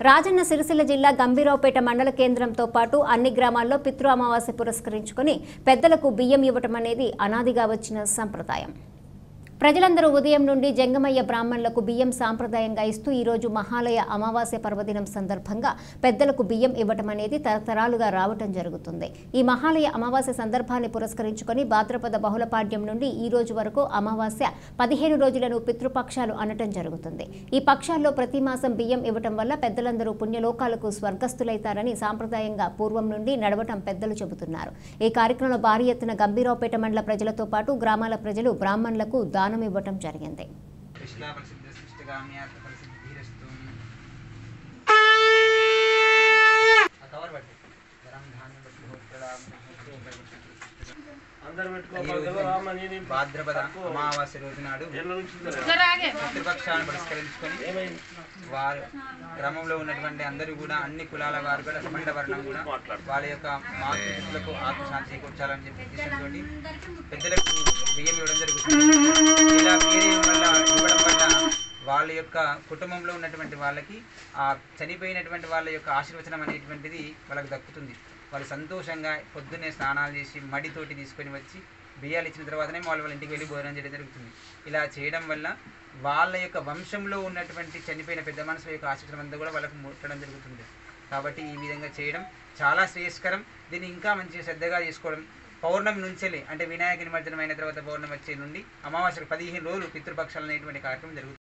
రాజన్న సిరిసిల్ల జిల్లా గంభీరావుపేట మండల కేంద్రంతో పాటు అన్ని గ్రామాల్లో పితృ అమావాస్య పురస్కరించుకొని పెద్దలకు బియ్యం ఇవ్వటం అనేది అనాదిగా వచ్చిన సంప్రదాయం ప్రజలందరూ ఉదయం నుండి జంగమయ్య బ్రాహ్మణులకు బియ్యం సాంప్రదాయంగా ఇస్తూ ఈరోజు మహాలయ అమావాస్య పర్వదినం సందర్భంగా పెద్దలకు బియ్యం ఇవ్వటం అనేది తరతరాలుగా రావటం జరుగుతుంది ఈ మహాలయ అమావాస్య సందర్భాన్ని పురస్కరించుకొని భాద్రపద బహుళపాడ్యం నుండి ఈ రోజు వరకు అమావాస్య పదిహేను రోజులను పితృపక్షాలు అనటం జరుగుతుంది ఈ పక్షాల్లో ప్రతి మాసం బియ్యం ఇవ్వటం వల్ల పెద్దలందరూ పుణ్యలోకాలకు స్వర్గస్థులైతారని సాంప్రదాయంగా పూర్వం నుండి నడవటం పెద్దలు చెబుతున్నారు ఈ కార్యక్రమంలో భారీ ఎత్తున గంభీరావుపేట మండల ప్రజలతో పాటు గ్రామాల ప్రజలు బ్రాహ్మణులకు దానం ఇవ్వటం జరిగింది కృష్ణ ప్రసిద్ధ సృష్టిగామ్యాత్మ ప్రసిద్ధి ధీరస్తు ఆ కవర్ పట్టు గరం ధాన్యం పట్టు భోక్తడాం అందరు ఈ పెట్టుకోవాలి రోజు కదా రామ నేను భాద్రపద అమావాస్య రోజు నాడు ఏళ్ళ నుంచి పితృపక్షాలను పురస్కరించుకొని వారు గ్రామంలో ఉన్నటువంటి అందరూ కూడా అన్ని కులాల వారు కూడా సమండ వర్ణం కూడా వాళ్ళ యొక్క మాతృలకు ఆత్మశాంతి చేకూర్చాలని చెప్పి ఉద్దేశంతో పెద్దలకు బియ్యం ఇవ్వడం జరుగుతుంది ఇలా బియ్యం వల్ల ఇవ్వడం వల్ల వాళ్ళ యొక్క కుటుంబంలో ఉన్నటువంటి వాళ్ళకి ఆ చనిపోయినటువంటి వాళ్ళ యొక్క ఆశీర్వచనం అనేటువంటిది వాళ్ళకి దక్కుతుంది వాళ్ళు సంతోషంగా పొద్దున్నే స్నానాలు చేసి మడితోటి తీసుకొని వచ్చి బియ్యాలు ఇచ్చిన తర్వాతనే వాళ్ళు వాళ్ళ ఇంటికి వెళ్ళి భోజనం చేయడం జరుగుతుంది ఇలా చేయడం వల్ల వాళ్ళ యొక్క వంశంలో ఉన్నటువంటి చనిపోయిన పెద్ద మనుషుల యొక్క ఆశీర్వచనం అంతా కూడా వాళ్ళకు ముట్టడం జరుగుతుంది కాబట్టి ఈ విధంగా చేయడం చాలా శ్రేయస్కరం దీన్ని ఇంకా మంచిగా శ్రద్ధగా చేసుకోవడం పౌర్ణమి నుంచెలే అంటే వినాయక నిమజ్జనం అయిన తర్వాత పౌర్ణమి వచ్చే నుండి అమావాస్యకు పదిహేను రోజులు పితృపక్షాలు అనేటువంటి కార్యక్రమం జరుగుతుంది